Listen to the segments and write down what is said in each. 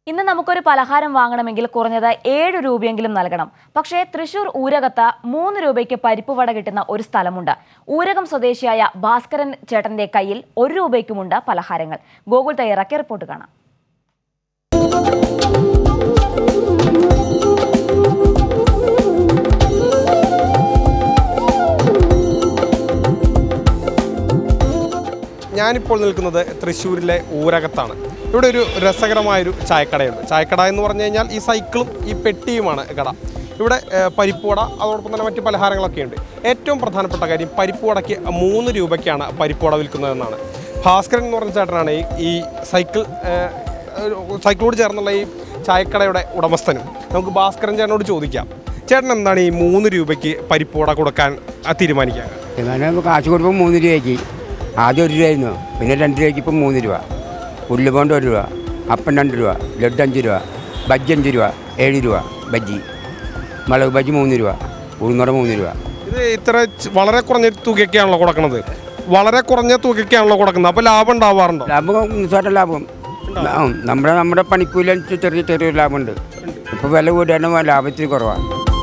ഇന്ന് നമുക്കൊരു പലഹാരം വാങ്ങണമെങ്കിൽ കുറഞ്ഞത് ഏഴ് രൂപയെങ്കിലും നൽകണം പക്ഷേ തൃശൂർ ഊരകത്ത് മൂന്ന് രൂപയ്ക്ക് പരിപ്പ് വട കിട്ടുന്ന ഒരു സ്ഥലമുണ്ട് ഊരകം സ്വദേശിയായ ഭാസ്കരൻ ചേട്ടന്റെ കയ്യിൽ ഒരു രൂപയ്ക്കുമുണ്ട് പലഹാരങ്ങൾ ഗോകുൽ തയ്യാറാക്കിയ റിപ്പോർട്ട് കാണാം ഞാനിപ്പോൾ നിൽക്കുന്നത് തൃശ്ശൂരിലെ ഊരകത്താണ് ഇവിടെ ഒരു രസകരമായൊരു ചായക്കടയുണ്ട് ചായക്കട എന്ന് പറഞ്ഞു കഴിഞ്ഞാൽ ഈ സൈക്കിളും ഈ പെട്ടിയുമാണ് കട ഇവിടെ ഏഹ്, പരിപ്പുവട അതോടൊപ്പം തന്നെ മറ്റ് പലഹാരങ്ങളൊക്കെ ഉണ്ട് ഏറ്റവും പ്രധാനപ്പെട്ട കാര്യം പരിപ്പുവടയ്ക്ക് മൂന്ന് രൂപയ്ക്കാണ് പരിപ്പുവട വിൽക്കുന്നതെന്നാണ് ഭാസ്കരൻ എന്ന് പറഞ്ഞ ചേട്ടനാണ് ഈ ഈ സൈക്കിൾ ഏഹ്, ഒരു സൈക്കിളോട് ചേർന്നുള്ള ഈ ചായക്കടയുടെ ഉടമസ്ഥനും നമുക്ക് ഭാസ്കരൻ ചേട്ടനോട് ചോദിക്കാം ചേട്ടൻ എന്താണ് ഈ മൂന്ന് രൂപയ്ക്ക് പരിപ്പുവട കൊടുക്കാൻ ആ, തീരുമാനിക്കുക എന്നാലും കാശ് കൊടുക്കുമ്പോൾ മൂന്ന് രൂപയ്ക്ക് ആദ്യം ഒരു രൂപയായിരുന്നു പിന്നെ രണ്ട് രൂപയ്ക്ക് ഇപ്പം മൂന്ന് രൂപ ഉള്ളിബോണ്ട് ഒരു രൂപ അപ്പം രണ്ട് രൂപ ലഡ്ഡ് അഞ്ച് രൂപ ബജ്ജി അഞ്ച് രൂപ ഏഴ് രൂപ ബജ്ജി മുളക് ബജ്ജി മൂന്ന് രൂപ ഉഴുന്നുറ മൂന്ന് രൂപ ഇത് ഇത്ര ച് വളരെ കുറഞ്ഞ തുകയ്ക്കാണല്ലോ കൊടുക്കുന്നത് വളരെ കുറഞ്ഞ തുകയ്ക്കാണല്ലോ കൊടുക്കുന്നത് അപ്പോൾ ലാഭം ഉണ്ടാവാറുണ്ടോ ലാഭം നിസ്സാര ലാഭം ആ, നമ്മുടെ നമ്മുടെ പണിക്കൂലനുസരിച്ച് ചെറിയ ചെറിയൊരു ലാഭമുണ്ട് ഇപ്പോൾ വില കൂടിയാണ് ലാഭത്തിന് കുറവാണ്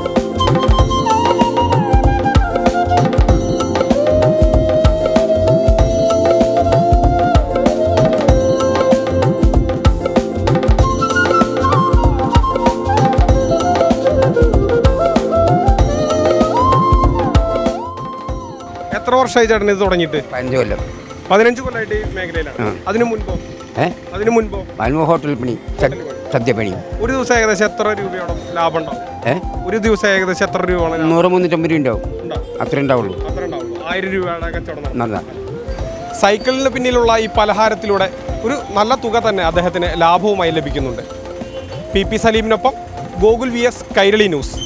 എത്ര വർഷമായി ചേട്ടൻ ഇത് തുടങ്ങിയിട്ട് പതിനഞ്ച് കൊല്ലം പതിനഞ്ച് കൊല്ലമായിട്ട് ഈ മേഖലയിലാണ് ആ. അതിനു മുൻപോ ഏ അതിനു മുൻപോ പതിമൂന്ന് ഹോട്ടൽ പണി സദ്യ- സദ്യപ്പണി ഒരു ദിവസം ഏകദേശം എത്ര രൂപയോളം ലാഭം ഉണ്ടാവും ഏ ഒരു ദിവസം ഏകദേശം എത്ര രൂപയോളം ലാഭം നൂറ് മുന്നൂറ്റമ്പത് രൂപ ഉണ്ടാവും ഉണ്ടാവും അത്രേ ഉണ്ടാവുള്ളൂ അത്ര ഉണ്ടാവുള്ളൂ ആയിരം രൂപയുടെ കച്ചവടം നടത്തും. നന്നാ സൈക്കിളിന് പിന്നിലുള്ള ഈ പലഹാരത്തിലൂടെ ഒരു നല്ല തുക തന്നെ അദ്ദേഹത്തിന് ലാഭവുമായി ലഭിക്കുന്നുണ്ട് പി പി സലീമിനൊപ്പം Gokul V S Kairali news